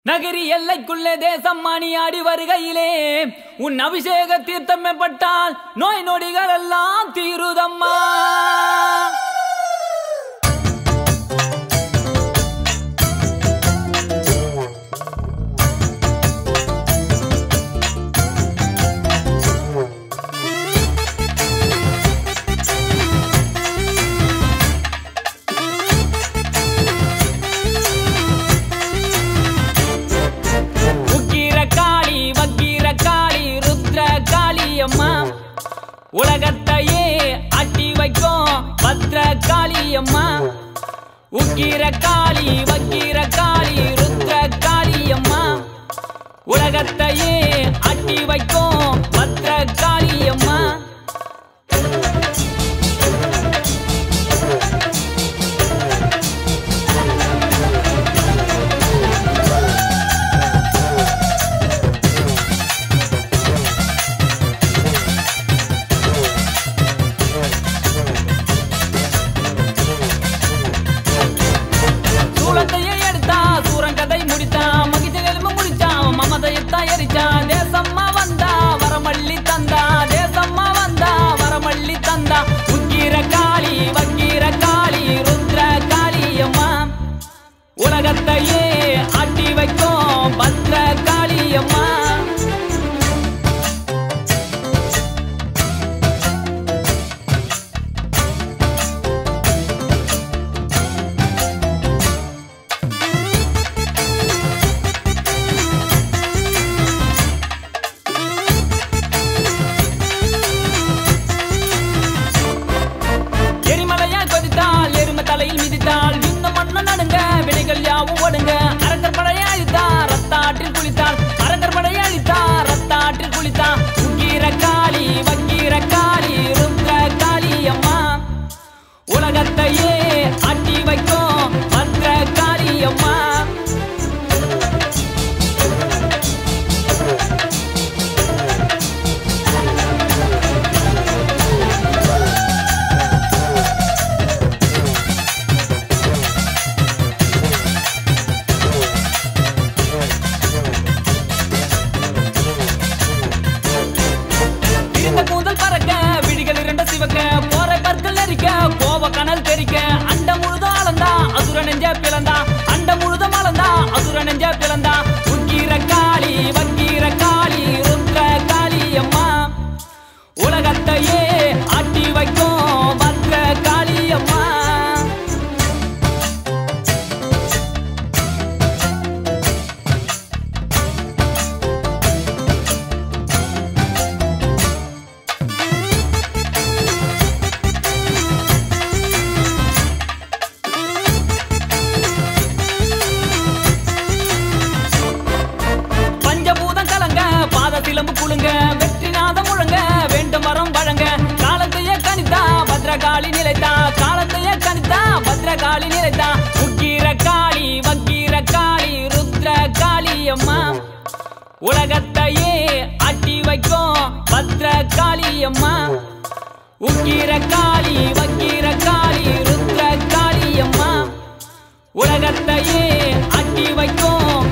நகரி எல்லைக்குள்ளே தேசம் மணி ஆடி வருகையிலே உன் அபிஷேக தீர்த்தமே பட்டால் நோய் நொடிகள் எல்லாம் தீருதம்மா உக்கிர காளி வக்கிர காளி ருத்ர காளி அம்மா உலகத்தையே அட்டி வைக்கும் பத்ர காளி அம்மா உக்கிர காளி வக்கிர காளி ருத்ர காளி அம்மா உலகத்தையே அட்டி வைக்கும் பத்ர காளி அம்மா சூளத்தையே எடுத்தா சூரங்கதை முடித்தா மகிழ்ச்சி எலும்பு முடிச்சா மமதையத்தான் எரிச்சா தேசம்மா வந்தா வரமள்ளி தந்தா தேசம்மா வந்தா வரமள்ளி தந்தா உக்கிர காளி வக்கிர காளி ருத்ர காளியம்மா உலகத்தையே ஆட்டி வைக்கும் பத்ர காளியம்மா எரிமலையா கொதித்தால் எரும தலையில் மிதித்தால் விண்ண மண்ண நடுங்க வினைகள் யாவும் ஓடுங்க அரக்கர் படையை அழித்தார் ரத்தாற்றில் குளித்தார் அரக்கர் படையை அழித்தார் ரத்தாற்றில் குளித்தார் உக்கீர காளி வக்கீர காளி ருத்ர காளி அம்மா உலகத்தையே ஆட்டி வைக்கும் பத்ர காளி அம்மா இருந்த கூந்தல் பறக்க விழிகள் இரண்ட சிவக்க போற பற்கள் நெரிக்க கோவ கனல் தெரிக்க அண்ட முழுதும் அளந்தா அசுர நெஞ்ச பிளந்தா அண்ட முழுதும் அளந்தா அசுர நெஞ்ச பிளந்தா உக்கீர காளி வக்கீர காளி ருத்ர காளி அம்மா உலகத்தையே ஆட்டி வைக்கும் பத்ர காளி அம்மா பஞ்சபூதம் கலங்க பாத சிலம்பு குலுங்க வெற்றி நாதம் முழங்க வேண்டும் வரம் வழங்க காலத்தையே கணித்தா பத்ரகாளி நிலைத்தா காலத்தையே கணித்தா பத்ரகாளி நிலைத்தா உக்கீர காளி வக்கீர காளி ருத்ர காளி அம்மா உலகத்தையே அட்டி வைக்கும் பத்ர காளி அம்மா உக்கீர காளி வக்கீர காளி ருத்ர காளி அம்மா உலகத்தையே அட்டி வைக்கும்